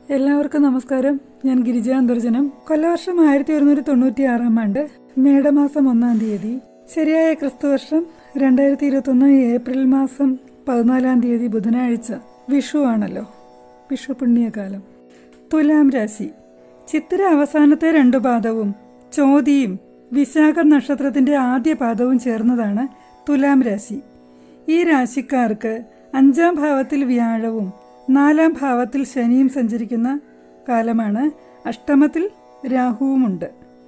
എല്ലാവർക്കും നമസ്കാരം ഞാൻ ഗിരിജ അന്തർജനം കൊല്ലവർഷം ആയിരത്തി ഒരുന്നൂറ്റി തൊണ്ണൂറ്റി ആറാം ആണ്ട് മേടമാസം ഒന്നാം തീയതി ശരിയായ ക്രിസ്തുവർഷം രണ്ടായിരത്തി ഇരുപത്തി ഒന്ന് ഏപ്രിൽ മാസം പതിനാലാം തീയതി ബുധനാഴ്ച വിഷു ആണല്ലോ വിഷു പുണ്യകാലം തുലാം രാശി ചിത്തിര അവസാനത്തെ രണ്ടു പാദവും ചോതിയും വിശാഖ നക്ഷത്രത്തിന്റെ ആദ്യ പാദവും ചേർന്നതാണ് തുലാം രാശി ഈ രാശിക്കാർക്ക് അഞ്ചാം ഭാവത്തിൽ വ്യാഴവും നാലാം ഭാവത്തിൽ ശനിയും സഞ്ചരിക്കുന്ന കാലമാണ് അഷ്ടമത്തിൽ രാഹുവുമുണ്ട്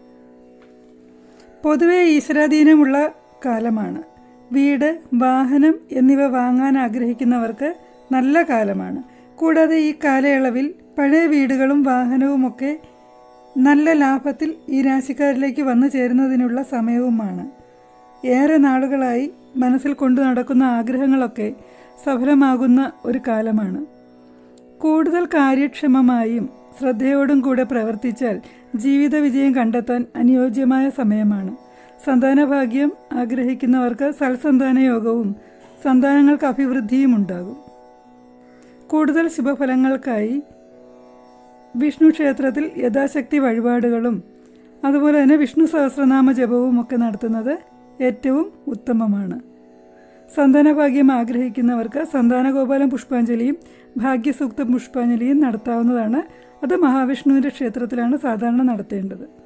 പൊതുവെ ഈശ്വരാധീനമുള്ള കാലമാണ് വീട് വാഹനം എന്നിവ വാങ്ങാൻ ആഗ്രഹിക്കുന്നവർക്ക് നല്ല കാലമാണ് കൂടാതെ ഈ കാലയളവിൽ പഴയ വീടുകളും വാഹനവുമൊക്കെ നല്ല ലാഭത്തിൽ ഈ രാശിക്കാരിലേക്ക് വന്നു ചേരുന്നതിനുള്ള സമയവുമാണ് ഏറെ നാളുകളായി മനസ്സിൽ കൊണ്ടു നടക്കുന്ന ആഗ്രഹങ്ങളൊക്കെ സഫലമാകുന്ന ഒരു കാലമാണ് കൂടുതൽ കാര്യക്ഷമമായും ശ്രദ്ധയോടും കൂടെ പ്രവർത്തിച്ചാൽ ജീവിത വിജയം കണ്ടെത്താൻ അനുയോജ്യമായ സമയമാണ് സന്താനഭാഗ്യം ആഗ്രഹിക്കുന്നവർക്ക് സൽസന്താന യോഗവും സന്താനങ്ങൾക്ക് അഭിവൃദ്ധിയും ഉണ്ടാകും കൂടുതൽ ശുഭഫലങ്ങൾക്കായി വിഷ്ണു ക്ഷേത്രത്തിൽ യഥാശക്തി വഴിപാടുകളും അതുപോലെ തന്നെ വിഷ്ണു സഹസ്രനാമ ജപവും ഒക്കെ നടത്തുന്നത് ഏറ്റവും ഉത്തമമാണ് സന്താനഭാഗ്യം ആഗ്രഹിക്കുന്നവർക്ക് സന്താനഗോപാലം പുഷ്പാഞ്ജലിയും ഭാഗ്യസൂക്ത പുഷ്പാഞ്ജലിയും നടത്താവുന്നതാണ് അത് മഹാവിഷ്ണുവിൻ്റെ ക്ഷേത്രത്തിലാണ് സാധാരണ നടത്തേണ്ടത്